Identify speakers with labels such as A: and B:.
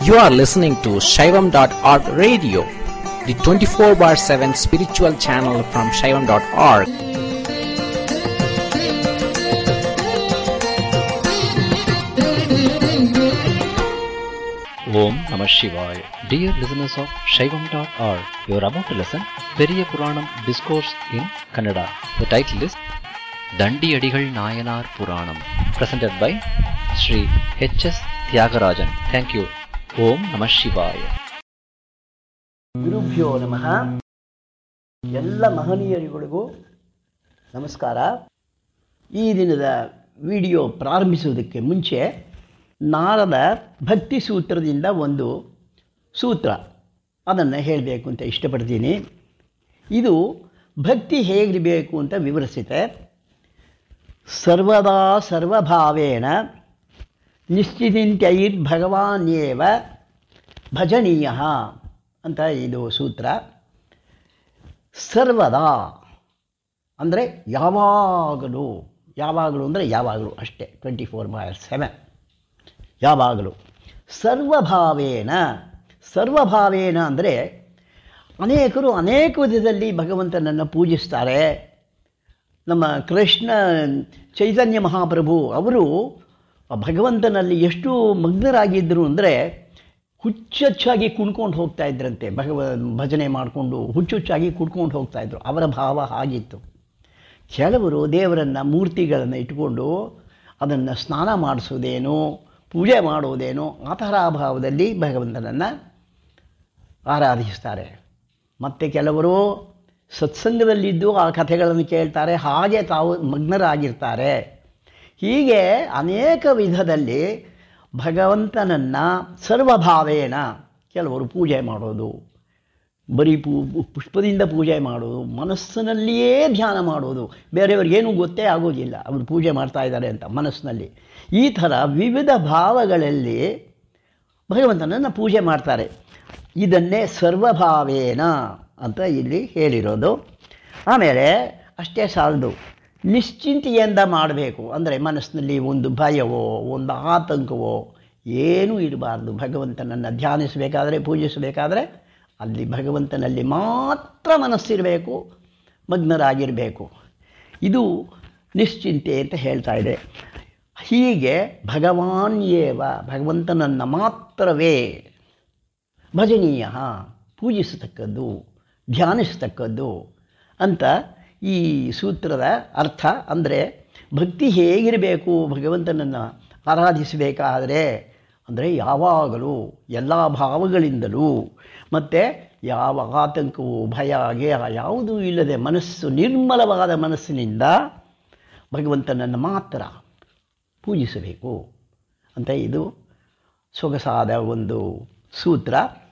A: You are listening to Shaivam.org radio, the 24 bar 7 spiritual channel from Shaivam.org.
B: Om Namah Shivaya. Dear listeners of Shaivam.org, you are about to listen Periya Puranam Discourse in Kannada. The title is Dandi Adigal Nayanar Puranam, presented by Sri H.S. Tyagarajan. Thank you. Om Namah Shivaya.
C: ಗುರುಭ್ಯೋ ನಮಃ ಎಲ್ಲ ಮಹನೀಯರುಗಳಿಗೂ ನಮಸ್ಕಾರ ಈ ದಿನದ video ಪ್ರಾರಂಭಿಸುವುದಕ್ಕೆ ಮುಂಚೆ ನಾರದ ಭಕ್ತಿ ಸೂತ್ರದಿಂದ ಒಂದು ಸೂತ್ರ ಅದನ್ನು ಹೇಳಬೇಕು ಅಂತ ಇಷ್ಟಪಡ್ತೀನಿ ಇದು ಭಕ್ತಿ ಹೇಗಿರಬೇಕು ಅಂತ ವಿವರಿಸುತ್ತೆ ಸರ್ವದಾ ಸರ್ವಭಾವೇನ ನಿಶ್ಚಿತಿಂತ್ಯೈರ್ಭಗವಾನ್ಯೇವ ಭಜನೀಯ ಅಂತ ಇದು ಸೂತ್ರ ಸರ್ವದಾ ಅಂದರೆ ಯಾವಾಗಲೂ ಯಾವಾಗಲೂ ಅಂದರೆ ಯಾವಾಗಲೂ ಅಷ್ಟೇ ಟ್ವೆಂಟಿ ಫೋರ್ ಬೈ ಸೆವೆನ್ ಯಾವಾಗಲೂ ಸರ್ವಭಾವೇನ ಸರ್ವಭಾವೇನ ಅಂದರೆ ಅನೇಕರು ಅನೇಕ ವಿಧದಲ್ಲಿ ಭಗವಂತನನ್ನು ಪೂಜಿಸ್ತಾರೆ ನಮ್ಮ ಕೃಷ್ಣ ಚೈತನ್ಯ ಮಹಾಪ್ರಭು ಅವರು ಭಗವಂತನಲ್ಲಿ ಎಷ್ಟು ಮಗ್ನರಾಗಿದ್ದರು ಅಂದರೆ ಹುಚ್ಚುಚ್ಚಾಗಿ ಕುಣ್ಕೊಂಡು ಹೋಗ್ತಾ ಇದ್ರಂತೆ ಭಗವ ಭಜನೆ ಮಾಡಿಕೊಂಡು ಹುಚ್ಚುಚ್ಚಾಗಿ ಕುಡ್ಕೊಂಡು ಹೋಗ್ತಾ ಇದ್ರು ಅವರ ಭಾವ ಹಾಗಿತ್ತು ಕೆಲವರು ದೇವರನ್ನು ಮೂರ್ತಿಗಳನ್ನು ಇಟ್ಕೊಂಡು ಅದನ್ನು ಸ್ನಾನ ಮಾಡಿಸೋದೇನೋ ಪೂಜೆ ಮಾಡೋದೇನೋ ಆ ಥರ ಭಾವದಲ್ಲಿ ಭಗವಂತನನ್ನು ಆರಾಧಿಸ್ತಾರೆ ಮತ್ತು ಕೆಲವರು ಸತ್ಸಂಗದಲ್ಲಿದ್ದು ಆ ಕಥೆಗಳನ್ನು ಕೇಳ್ತಾರೆ ಹಾಗೆ ತಾವು ಮಗ್ನರಾಗಿರ್ತಾರೆ ಹೀಗೆ ಅನೇಕ ವಿಧದಲ್ಲಿ ಭಗವಂತನನ್ನು ಸರ್ವಭಾವೇನ ಕೆಲವರು ಪೂಜೆ ಮಾಡೋದು ಬರೀ ಪೂ ಪುಷ್ಪದಿಂದ ಪೂಜೆ ಮಾಡೋದು ಮನಸ್ಸಿನಲ್ಲಿಯೇ ಧ್ಯಾನ ಮಾಡೋದು ಬೇರೆಯವ್ರಿಗೇನೂ ಗೊತ್ತೇ ಆಗೋದಿಲ್ಲ ಅವರು ಪೂಜೆ ಮಾಡ್ತಾ ಇದ್ದಾರೆ ಅಂತ ಮನಸ್ಸಿನಲ್ಲಿ ಈ ಥರ ವಿವಿಧ ಭಾವಗಳಲ್ಲಿ ಭಗವಂತನನ್ನು ಪೂಜೆ ಮಾಡ್ತಾರೆ ಇದನ್ನೇ ಸರ್ವಭಾವೇನ ಅಂತ ಇಲ್ಲಿ ಹೇಳಿರೋದು ಆಮೇಲೆ ಅಷ್ಟೇ ಸಾಲದು ನಿಶ್ಚಿಂತೆಯಿಂದ ಮಾಡಬೇಕು ಅಂದರೆ ಮನಸ್ಸಿನಲ್ಲಿ ಒಂದು ಭಯವೋ ಒಂದು ಆತಂಕವೋ ಏನೂ ಇರಬಾರ್ದು ಭಗವಂತನನ್ನು ಧ್ಯಾನಿಸಬೇಕಾದ್ರೆ ಪೂಜಿಸಬೇಕಾದ್ರೆ ಅಲ್ಲಿ ಭಗವಂತನಲ್ಲಿ ಮಾತ್ರ ಮನಸ್ಸಿರಬೇಕು ಮಗ್ನರಾಗಿರಬೇಕು ಇದು ನಿಶ್ಚಿಂತೆ ಅಂತ ಹೇಳ್ತಾ ಇದೆ ಹೀಗೆ ಭಗವಾನ್ಯೇವ ಭಗವಂತನನ್ನು ಮಾತ್ರವೇ ಭಜನೀಯ ಪೂಜಿಸತಕ್ಕದ್ದು ಧ್ಯಾನಿಸತಕ್ಕದ್ದು ಅಂತ ಈ ಸೂತ್ರದ ಅರ್ಥ ಅಂದರೆ ಭಕ್ತಿ ಹೇಗಿರಬೇಕು ಭಗವಂತನನ್ನು ಆರಾಧಿಸಬೇಕಾದರೆ ಅಂದರೆ ಯಾವಾಗಲೂ ಎಲ್ಲ ಭಾವಗಳಿಂದಲೂ ಮತ್ತು ಯಾವ ಆತಂಕವು ಭಯ ಗೇಹ ಯಾವುದೂ ಇಲ್ಲದೆ ಮನಸ್ಸು ನಿರ್ಮಲವಾದ ಮನಸ್ಸಿನಿಂದ ಭಗವಂತನನ್ನು ಮಾತ್ರ ಪೂಜಿಸಬೇಕು ಅಂತ ಇದು ಸೊಗಸಾದ ಒಂದು ಸೂತ್ರ